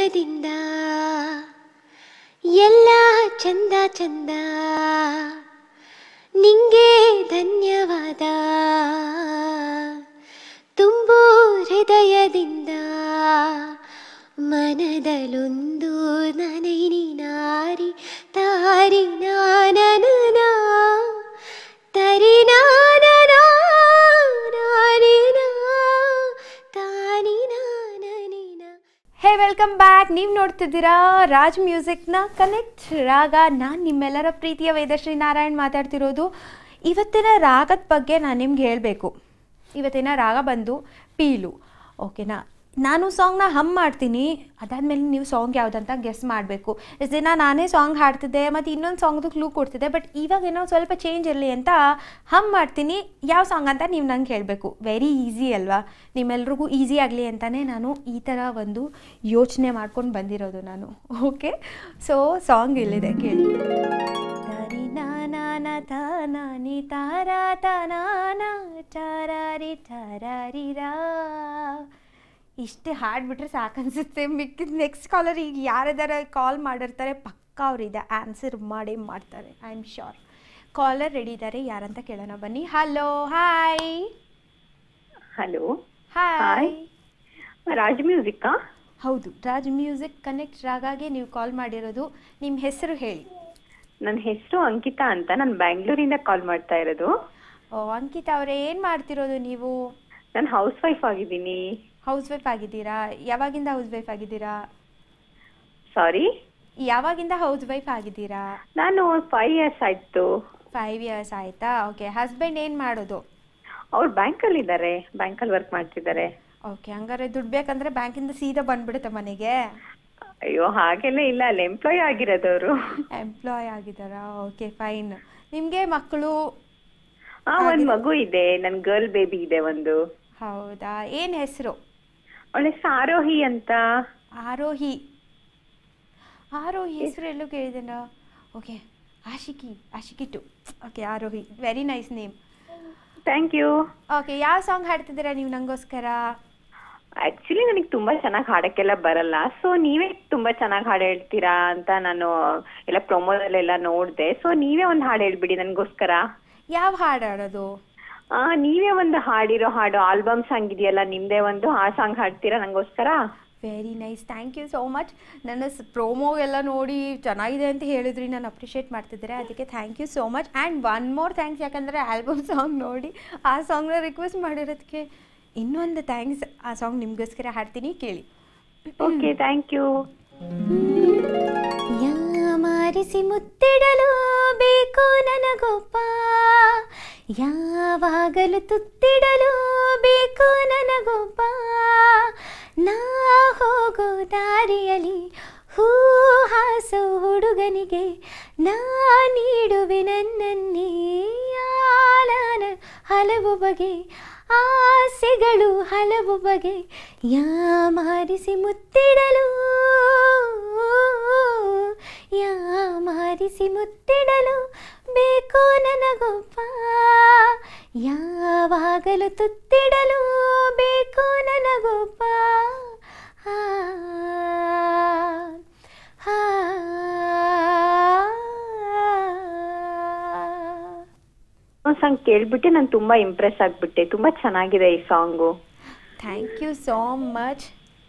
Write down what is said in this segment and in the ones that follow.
ಹೃದಯದಿಂದ ಎಲ್ಲ ಚಂದ ಚಂದ ನಿಂಗೆ ಧನ್ಯವಾದ ತುಂಬು ಹೃದಯದಿಂದ ಮನದಲೊಂದು ನನೈನಿ ನಾರಿ ತಾರಿ ನಾನನ ತರಿ ನಾನನ ನಾನಿನ ತಾನಿ ನಾನನಿನ ಹೇ ವೆಲ್ಕಮ್ ಬ್ಯಾಕ್ ನೀವು ನೋಡ್ತಿದ್ದೀರಾ ರಾಜ್ ಮ್ಯೂಸಿಕ್ನ ಕನೆಕ್ಟ್ ರಾಗ ನಾನು ನಿಮ್ಮೆಲ್ಲರ ಪ್ರೀತಿಯ ವೇದಶ್ರೀ ನಾರಾಯಣ್ ಮಾತಾಡ್ತಿರೋದು ಇವತ್ತಿನ ರಾಗದ ಬಗ್ಗೆ ನಾನು ನಿಮ್ಗೆ ಹೇಳಬೇಕು ಇವತ್ತಿನ ರಾಗ ಬಂದು ಪೀಲು ಓಕೆನಾ ನಾನು ಸಾಂಗ್ನ ಹಮ್ ಮಾಡ್ತೀನಿ ಅದಾದಮೇಲೆ ನೀವು ಸಾಂಗ್ ಯಾವುದಂತ ಗೆಸ್ ಮಾಡಬೇಕು ಇಷ್ಟು ದಿನ ನಾನೇ ಸಾಂಗ್ ಹಾಡ್ತಿದ್ದೆ ಮತ್ತು ಇನ್ನೊಂದು ಸಾಂಗ್ದು ಕ್ಲೂ ಕೊಡ್ತಿದ್ದೆ ಬಟ್ ಇವಾಗ ಏನೋ ಸ್ವಲ್ಪ ಚೇಂಜ್ ಇರಲಿ ಅಂತ ಹಮ್ ಮಾಡ್ತೀನಿ ಯಾವ ಸಾಂಗ್ ಅಂತ ನೀವು ನಂಗೆ ಹೇಳಬೇಕು ವೆರಿ ಈಸಿ ಅಲ್ವಾ ನಿಮ್ಮೆಲ್ರಿಗೂ ಈಸಿ ಆಗಲಿ ಅಂತಲೇ ನಾನು ಈ ಥರ ಒಂದು ಯೋಚನೆ ಮಾಡ್ಕೊಂಡು ಬಂದಿರೋದು ನಾನು ಓಕೆ ಸೊ ಸಾಂಗ್ ಇಲ್ಲಿದೆ ಕೇಳಿ ತರಿ ನಾನ ತಾನಿ ತಾರ ತನಾನ ಚಾರಾರಿ ಚಾರಾರಿ ರಾ ಇಷ್ಟೇ ಹಾಡ್ಬಿಟ್ರೆ ಸಾಕನ್ಸುತ್ತೆ ಮಿಕ್ಕಿದ ನೆಕ್ಸ್ಟ್ ಕಾಲರ್ ಈಗ ಯಾರಿದಾರ ಕಾಲ್ ಮಾಡಿರ್ತಾರೆ ಪಕ್ಕ ಅವ್ರಿದೆ ಆನ್ಸರ್ ಮಾಡೇ ಮಾಡ್ತಾರೆ I am sure caller ready ಇದ್ದಾರೆ ಯಾರಂತ ಕೇಳೋಣ ಬನ್ನಿ hello hi hello hi Raj ಮ್ಯೂಸಿಕ್ಕಾ ಹೌದು ರಾಜ್ ಮ್ಯೂಸಿಕ್ ಕನೆಕ್ಟ್ ರಾಗಾಗೆ ನೀವು ಕಾಲ್ ಮಾಡಿರೋದು ನಿಮ್ಮ ಹೆಸರು ಹೇಳಿ ನನ್ನ ಹೆಸರು ಅಂಕಿತಾ ಅಂತ ನಾನು ಬ್ಯಾಂಗ್ಳೂರಿಂದ ಕಾಲ್ ಮಾಡ್ತಾ ಇರೋದು ಓ ಅಂಕಿತಾ ಅವರೇ ಏನು ಮಾಡ್ತಿರೋದು ನೀವು ನಾನು ಹೌಸ್ ವೈಫ್ ಆಗಿದ್ದೀನಿ ಹೌಸ್ ವೈಫ್ ಆಗಿದ್ದೀರಾ ಯಾವಾಗಿಂದ ಹೌಸ್ ವೈಫ್ ಆಗಿದ್ದೀರಾ ಸಾರಿ ಯಾವಾಗಿಂದ ಹೌಸ್ ವೈಫ್ ಆಗಿದ್ದೀರಾ ನಾನು ಫೈವ್ ಇಯರ್ಸ್ ಆಯ್ತು ಫೈವ್ ಇಯರ್ಸ್ ಆಯಿತಾ ಓಕೆ ಹಸ್ಬೆಂಡ್ ಏನು ಮಾಡೋದು ಅವ್ರು ಬ್ಯಾಂಕಲ್ಲಿ ಇದ್ದಾರೆ ಬ್ಯಾಂಕಲ್ಲಿ ವರ್ಕ್ ಮಾಡ್ತಿದ್ದಾರೆ ಓಕೆ ಹಂಗಾರೆ ದುಡ್ಡು ಬೇಕಂದ್ರೆ ಬ್ಯಾಂಕಿಂದ ಸೀದಾ ಬಂದ್ಬಿಡುತ್ತೆ ಮನೆಗೆ ಅಯ್ಯೋ ಹಾಗೆಲ್ಲ ಇಲ್ಲ ಅಲ್ಲಿ ಎಂಪ್ಲಾಯ್ ಆಗಿರೋದವರು ಎಂಪ್ಲಾಯ್ ಆಗಿದ್ದಾರಾ ಓಕೆ ಫೈನ್ ನಿಮಗೆ ಮಕ್ಕಳು ಹಾ ಒಂದ್ ಮಗು ಇದೆ ನನ್ ಗರ್ಲ್ ಬೇಬಿ ಇದೆ ಒಂದು ಹೌದಾ ಏನು ಹೆಸರು ಅವಳ ಹೆಸರು ಆರೋಹಿ ಅಂತ ಆರೋಹಿ ಆರೋಹಿ ಹೆಸರು ಎಲ್ಲೂ ಕೇಳಿದೇನ okay Aashiqui Aashiqui two okay Aarohi very nice name thank you okay ಯಾವ ಸಾಂಗ್ ಹಾಡ್ತಿದ್ದೀರಾ ನೀವು ನಂಗೋಸ್ಕರ ಆಕ್ಚುಲಿ ನನಗೆ ತುಂಬಾ ಚೆನ್ನಾಗಿ ಹಾಡಕ್ಕೆಲ್ಲ ಬರಲ್ಲ ಸೊ ನೀವೇ ತುಂಬಾ ಚೆನ್ನಾಗಿ ಹಾಡು ಹೇಳ್ತೀರಾ ಅಂತ ನಾನು ಎಲ್ಲ ಪ್ರೊಮೋದಲ್ಲೆಲ್ಲ ನೋಡಿದೆ ಸೊ ನೀವೇ ಒಂದು ಹಾಡು ಹೇಳ್ಬಿಡಿ ನನಗೋಸ್ಕರ ಯಾವ ಹಾಡು ಹಾಡೋದು ಆ ನೀವೇ ಒಂದು ಹಾಡಿರೋ ಹಾಡು ಆಲ್ಬಮ್ ಸಾಂಗ್ ಇದೆಯಲ್ಲ ನಿಮ್ದೇ ಒಂದು ಆ ಸಾಂಗ್ ಹಾಡ್ತೀರಾ ನಂಗೋಸ್ಕರ very nice thank you so much ನನ್ನ ಪ್ರೋಮೋ ಎಲ್ಲ ನೋಡಿ ಚೆನ್ನಾಗಿದೆ ಅಂತ ಹೇಳಿದ್ರಿ ನಾನು ಅಪ್ರಿಷಿಯೇಟ್ ಮಾಡ್ತಿದ್ದಾರೆ ಅದಕ್ಕೆ thank you so much and one more thanks ಯಾಕಂದರೆ ಆಲ್ಬಮ್ ಸಾಂಗ್ ನೋಡಿ ಆ ಸಾಂಗ್ನ ರಿಕ್ವೆಸ್ಟ್ ಮಾಡಿರೋದಕ್ಕೆ ಇನ್ನೊಂದು ಥ್ಯಾಂಕ್ಸ್ ಆ ಸಾಂಗ್ ನಿಮಗೋಸ್ಕರ ಹಾಡ್ತೀನಿ ಕೇಳಿ ಓಕೆ ಥ್ಯಾಂಕ್ ಯು ಯಾಮಾರಿಸಿ ಮುತ್ತಿಡಲು ಬೇಕು ನನಗೊಬ್ಬ ಯಾವಾಗಲೂ ತುತ್ತಿಡಲು ಬೇಕು ನನಗೊಬ್ಬ ನಾ ಹೋಗೋ ದಾರಿಯಲ್ಲಿ ಹೂ ಹಾಸೋ ಹುಡುಗನಿಗೆ ನಾ ನೀಡುವೆ ನನ್ನನ್ನೇ ಆಲಾನ ಹಲವು ಬಗೆ ಆಸೆಗಳು ಹಲವು ಬಗೆ ಯಾಮಾರಿಸಿ ಮುತ್ತಿಡಲು ಯಾಮಾರಿಸಿ ಮುತ್ತಿಡಲು ಬೇಕು ನನಗೊಬ್ಬ ಯಾವಾಗಲೂ ತುತ್ತಿಡಲು ಬೇಕು ನನಗೊಬ್ಬ ಆ, ಆ, ಸಾಂಗ್ ಕೇಳ್ಬಿಟ್ಟೆ ನಾನು ತುಂಬಾ ಇಂಪ್ರೆಸ್ ಆಗ್ಬಿಟ್ಟೆ ತುಂಬಾ ಚೆನ್ನಾಗಿದೆ ಈ song thank you so much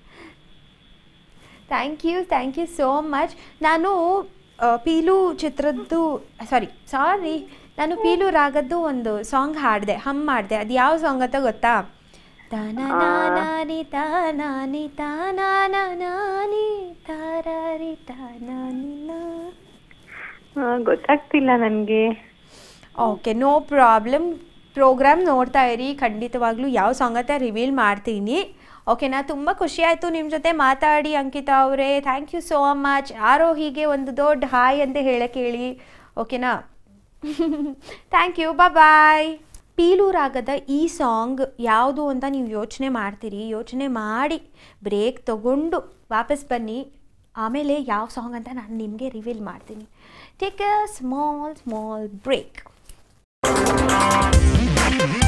thank you thank you so much ನಾನು ಆ, ಪೀಲು ಚಿತ್ರದ್ದು ಸಾರಿ ಸಾರಿ ನಾನು ಪೀಲು ರಾಗದ್ದು ಒಂದು ಸಾಂಗ್ ಹಾಡಿದೆ ಹಮ್ ಮಾಡಿದೆ ಅದು ಯಾವ ಸಾಂಗ್ ಅಂತ ಗೊತ್ತಾ ತಾನಾನಿ ತಾನಾನಿ ತಾನಾನಿ ತಾರಾರಿ ತಾನಾನಿನ ಆ, ಗೊತ್ತಾಗ್ತಿಲ್ಲ ನನ್ಗೆ ಓಕೆ ನೋ ಪ್ರಾಬ್ಲಮ್ ಪ್ರೋಗ್ರಾಮ್ ನೋಡ್ತಾ ಇರಿ ಖಂಡಿತವಾಗ್ಲೂ ಯಾವ ಸಾಂಗ್ ಅಂತ ರಿವೀಲ್ ಮಾಡ್ತೀನಿ ಓಕೆನಾ ತುಂಬ ಖುಷಿ ಆಯಿತು ನಿಮ್ಮ ಜೊತೆ ಮಾತಾಡಿ ಅಂಕಿತಾ ಅವರೇ ಥ್ಯಾಂಕ್ ಯು ಸೋ ಮಚ್ ಆರೋಹಿಗೆ ಒಂದು ದೊಡ್ಡ ಹಾಯ್ ಅಂತ ಹೇಳಕ್ಕೆ ಹೇಳಿ ಓಕೆನಾ ಥ್ಯಾಂಕ್ ಯು ಬಾಯ್ ಪೀಲೂರಾಗದ ಈ ಸಾಂಗ್ ಯಾವುದು ಅಂತ ನೀವು ಯೋಚನೆ ಮಾಡ್ತೀರಿ ಯೋಚನೆ ಮಾಡಿ ಬ್ರೇಕ್ ತಗೊಂಡು ವಾಪಸ್ ಬನ್ನಿ ಆಮೇಲೆ ಯಾವ ಸಾಂಗ್ ಅಂತ ನಾನು ನಿಮಗೆ ರಿವೀಲ್ ಮಾಡ್ತೀನಿ take a small small break